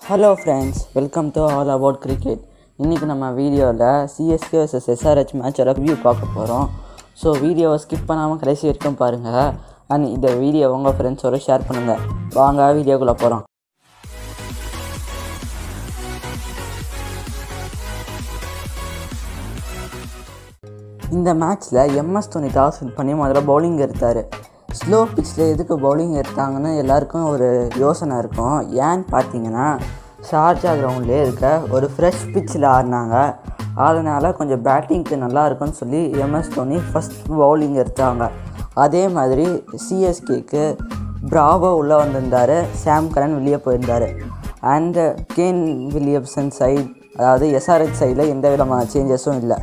hello friends welcome to all about cricket இன்றைக்கி நம்ம வீடியோவில் சிஎஸ்கே வர்சஸ் எஸ்ஆர்ஹெச் மேட்சோட ரிவ்யூ பார்க்க போகிறோம் ஸோ வீடியோவை ஸ்கிப் பண்ணாமல் கடைசி வரைக்கும் பாருங்கள் அண்ட் இந்த வீடியோ உங்கள் ஃப்ரெண்ட்ஸோட ஷேர் பண்ணுங்கள் வாங்க வீடியோக்குள்ளே போகிறோம் இந்த மேட்ச்சில் எம்எஸ் தோனி டாஸ் வின் பண்ணி முதல்ல பவுலிங் எடுத்தார் ஸ்லோ பிச்சில் எதுக்கு பவுலிங் எடுத்தாங்கன்னு எல்லாருக்கும் ஒரு யோசனை இருக்கும் ஏன்னு பார்த்தீங்கன்னா ஷார்ஜா கிரவுண்ட்லேயே இருக்க ஒரு ஃப்ரெஷ் பிச்சில் ஆடினாங்க அதனால் கொஞ்சம் பேட்டிங்க்கு நல்லா இருக்கும்னு சொல்லி எம்எஸ் தோனி ஃபஸ்ட் பவுலிங் எடுத்தாங்க அதே மாதிரி சிஎஸ்கேக்கு பிராவோ உள்ளே வந்திருந்தார் சாம் கரன் வெளியே போயிருந்தார் அண்டு கேன் வில்லியம்சன் சைட் அதாவது எஸ்ஆர்ஹெச் சைடில் எந்த விதமான சேஞ்சஸும் இல்லை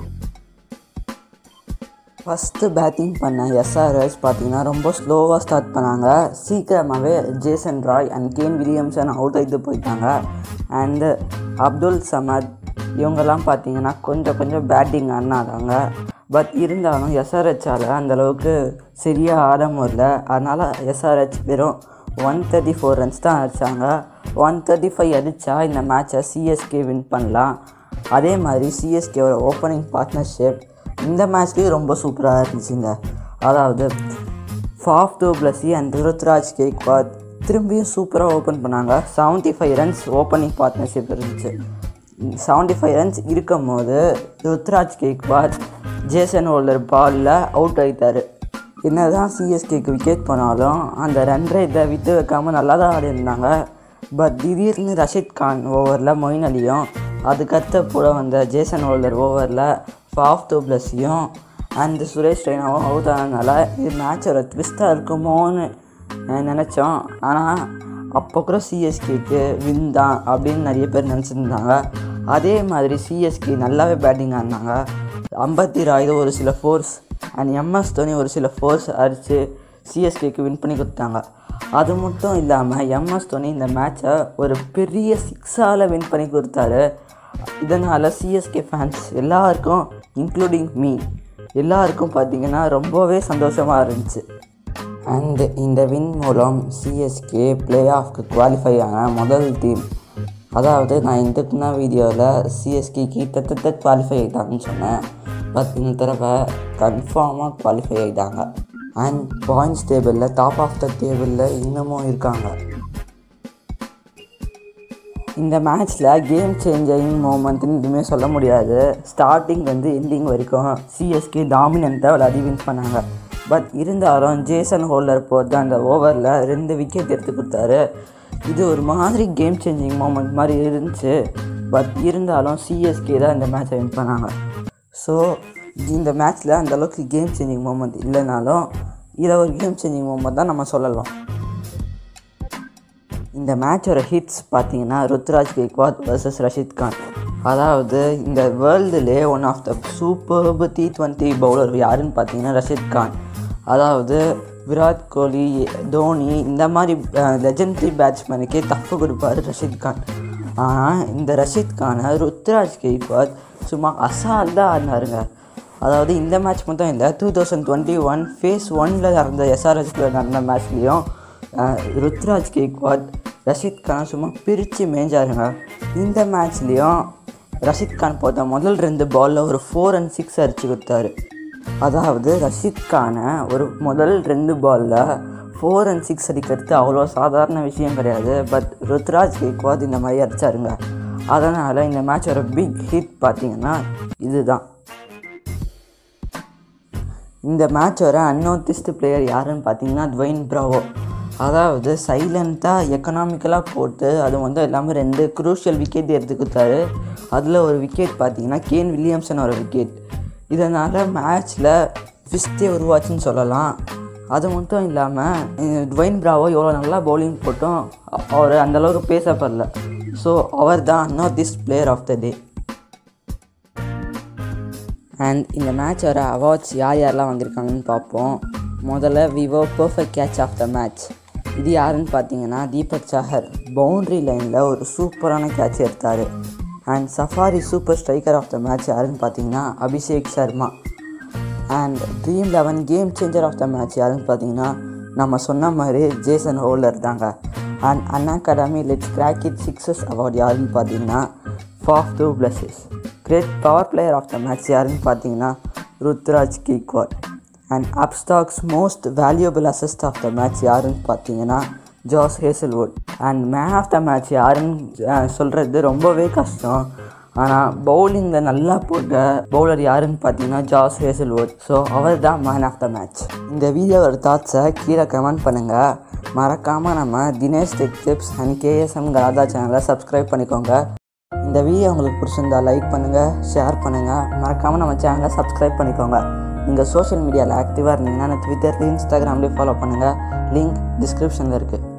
ஃபஸ்ட்டு பேட்டிங் பண்ண எஸ்ஆர்எஸ் பார்த்தீங்கன்னா ரொம்ப ஸ்லோவாக ஸ்டார்ட் பண்ணாங்க சீக்கிரமாகவே Jason Roy and Kane Williamson out ஆகிட்டு போயிட்டாங்க அண்டு அப்துல் சமத் இவங்கெல்லாம் பார்த்தீங்கன்னா கொஞ்சம் கொஞ்சம் பேட்டிங் ஆடினாங்க பட் இருந்தாலும் எஸ்ஆர்ஹெச்சால் அந்தளவுக்கு சரியாக ஆட முடியல அதனால் எஸ்ஆர்ஹெச் வெறும் ஒன் தேர்ட்டி ஃபோர் ரன்ஸ் தான் அடித்தாங்க ஒன் தேர்ட்டி ஃபைவ் அடித்தா இந்த மேட்சை சிஎஸ்கே வின் பண்ணலாம் அதே மாதிரி சிஎஸ்கேவோட ஓப்பனிங் பார்ட்னர்ஷிப் இந்த மேட்ச்லேயும் ரொம்ப சூப்பராக இருந்துச்சுங்க அதாவது Faf du Plessis and Ruturaj Gaikwad திரும்பியும் சூப்பராக ஓப்பன் பண்ணாங்க seventy five runs opening partnership இருந்துச்சு செவன்ட்டி ஃபைவ் ரன்ஸ் இருக்கும் போது ருத்ராஜ் கேக்வாத் ஜேசன் ஹோல்டர் பாலில் அவுட் ஆகிட்டார் என்ன தான் சிஎஸ்கேக்கு விக்கெட் போனாலும் அந்த ரன் ரேட்டை விட்டு வைக்காமல் நல்லா தான் ஆடி இருந்தாங்க பட் திடீர்னு ரஷித் கான் ஓவரில் மொயின் அலியும் அதுக்கடுத்த கூட வந்த ஜேசன் ஹோல்டர் ஓவரில் ஃபாஃப் டூப்ளஸையும் அண்ட் சுரேஷ் ரெய்னாவும் அவுட் ஆனதுனால இது மேட்சோட ட்விஸ்ட்டாக இருக்குமோன்னு நினச்சோம் ஆனால் அப்போ கூட சிஎஸ்கேக்கு வின் தான் அப்படின்னு நிறைய பேர் நினச்சிருந்தாங்க அதே மாதிரி சிஎஸ்கே நல்லாவே பேட்டிங் ஆடினாங்க ஐம்பத்தி ராயுடு ஒரு சில ஃபோர்ஸ் அண்ட் எம்எஸ் தோனி ஒரு சில ஃபோர்ஸ் அடித்து சிஎஸ்கேக்கு வின் பண்ணி கொடுத்தாங்க அது மட்டும் இல்லாமல் எம்எஸ் தோனி இந்த மேட்சை ஒரு பெரிய சிக்ஸால் வின் பண்ணி கொடுத்தாரு இதனால் சிஎஸ்கே ஃபேன்ஸ் எல்லாருக்கும் இன்க்ளூடிங் மீ எல்லாருக்கும் பார்த்திங்கன்னா ரொம்பவே சந்தோஷமாக இருந்துச்சு அண்டு இந்த வின் மூலம் சிஎஸ்கே பிளே ஆஃப்க்கு குவாலிஃபை ஆன முதல் டீம் அதாவது நான் இதுக்கு முன்னா வீடியோவில் சிஎஸ்கே கிட்டத்தட்ட குவாலிஃபை ஆகிட்டாங்கன்னு சொன்னேன் பட் இந்த தடவை கன்ஃபார்மாக குவாலிஃபை ஆகிட்டாங்க அண்ட் பாயிண்ட்ஸ் டேபிளில் டாப் ஆஃப் த டேபிளில் இன்னமும் இருக்காங்க இந்த மேட்ச்சில் கேம் சேஞ்சிங் மூமெண்ட்னு எதுவுமே சொல்ல முடியாது ஸ்டார்டிங் வந்து எண்டிங் வரைக்கும் சிஎஸ்கே டாமினண்ட்டாக விளையாடி வின் பண்ணாங்க பட் இருந்தாலும் ஜேசன் ஹோல்டர் போட்டு அந்த ஓவரில் ரெண்டு விக்கெட் எடுத்து கொடுத்தாரு இது ஒரு மாதிரி கேம் சேஞ்சிங் மூமெண்ட் மாதிரி இருந்துச்சு பட் இருந்தாலும் சிஎஸ்கே தான் இந்த மேட்சை வின் பண்ணாங்க ஸோ இந்த மேட்ச்சில் அந்தளவுக்கு கேம் சேஞ்சிங் மூமெண்ட் இல்லைனாலும் இதை ஒரு கேம் சேஞ்சிங் மூமெண்ட் தான் நம்ம சொல்லலாம் இந்த மேட்சோட ஹிட்ஸ் பார்த்தீங்கன்னா ருத்ராஜ் கேக்வாத் வர்சஸ் ரஷித் கான் அதாவது இந்த வேர்ல்டுலே one of the super T twenty bowler யாருன்னு பார்த்தீங்கன்னா ரஷித் கான் அதாவது விராட் கோலி தோனி இந்த மாதிரி லெஜண்டரி பேட்ஸ்மேனுக்கே தப்பு கொடுப்பார் ரஷித் கான் ஆனால் இந்த ரஷித் கானை ருத்ராஜ் கேக்வாத் சும்மா அசால்ட்டாக ஆடினாருங்க அதாவது இந்த மேட்ச் மட்டும் இல்லை two thousand twenty one phase ஒனில் நடந்த எஸ்ஆர்எஸ்ல நடந்த மேட்ச்லேயும் ருத்ராஜ் கேக்வாத் ரஷித் கானை சும்மா பிரித்து மேய்ஞ்சாருங்க இந்த மேட்ச்லேயும் ரஷித் கான் போட்ட முதல் ரெண்டு பாலில் ஒரு ஃபோர் அண்ட் சிக்ஸ் அடிச்சு கொடுத்தாரு அதாவது ரஷித் கானை ஒரு முதல் ரெண்டு பாலில் ஃபோர் அண்ட் சிக்ஸ் அடிக்கிறது அவ்வளோ சாதாரண விஷயம் கிடையாது பட் ருத்ராஜ் கேக்வாத் இந்த மாதிரி அடித்தாருங்க அதனால் இந்த மேட்சோட பிக் ஹிட் பார்த்திங்கன்னா இதுதான் இந்த மேட்சோட அன்னோட்டிஸ்ட் பிளேயர் யாருன்னு பார்த்தீங்கன்னா ட்வைன் ப்ராவோ அதாவது சைலண்ட்டாக எக்கனாமிக்கலாக போட்டு அது வந்து எல்லாமே ரெண்டு குரூஷியல் விக்கெட் எடுத்து கொடுத்தாரு அதில் ஒரு விக்கெட் பார்த்தீங்கன்னா கேன் வில்லியம்சனோட விக்கெட் இதனால் மேட்ச்சில் ட்விஸ்டே உருவாச்சுன்னு சொல்லலாம் அது மட்டும் இல்லாமல் ட்வைன் ப்ராவோ எவ்வளோ நல்லா பவுலிங் போட்டும் அவர் அந்தளவுக்கு பேசப்படல ஸோ அவர் தான் unnoticed player of the day and இந்த மேட்சோட அவார்ட்ஸ் யார் யாரெல்லாம் வாங்கியிருக்காங்கன்னு பார்ப்போம் முதல்ல Vivo perfect catch of the match இது யாருன்னு பார்த்தீங்கன்னா தீபக் சாஹர் பவுண்ட்ரி லைனில் ஒரு சூப்பரான கேட்ச் எடுத்தார் and safari super striker of the match யாருன்னு பார்த்தீங்கன்னா Abhishek Sharma and dream eleven game changer of the match யாருன்னு பார்த்தீங்கன்னா நம்ம சொன்ன மாதிரி ஜேசன் ஹோல்டர் தாங்க and Unacademy let's crack it sixes award யாருன்னு பார்த்தீங்கன்னா Faf du Plessis great power player of the match யாருன்னு பார்த்தீங்கன்னா Ruturaj Gaikwad and Upstox most valuable asset of the match யாருன்னு பார்த்தீங்கன்னா Josh Hazlewood and man of the match யாருன்னு சொல்கிறது ரொம்பவே கஷ்டம் ஆனால் பவுலிங்கில் நல்லா போட்ட பவுலர் யாருன்னு பார்த்தீங்கன்னா ஜாஸ் ஹேசல்வுட் ஸோ அவர் தான் மேன் ஆஃப் த மேட்ச் இந்த வீடியோவோட தாட்ஸை கீழே கமெண்ட் பண்ணுங்கள் மறக்காமல் நம்ம Dinesh tech tips and KSM கலாதா சேனலை சப்ஸ்கிரைப் பண்ணிக்கோங்க இந்த வீடியோ உங்களுக்கு பிடிச்சிருந்தா லைக் பண்ணுங்கள் ஷேர் பண்ணுங்கள் மறக்காமல் நம்ம சேனலை சப்ஸ்கிரைப் பண்ணிக்கோங்க நீங்கள் சோஷியல் மீடியாவில் ஆக்டிவாக இருந்தீங்கன்னா ட்விட்டர்லேயும் இன்ஸ்டாகிராம்லேயும் ஃபாலோ பண்ணுங்கள் லிங்க் டிஸ்கிரிப்ஷனில் இருக்குது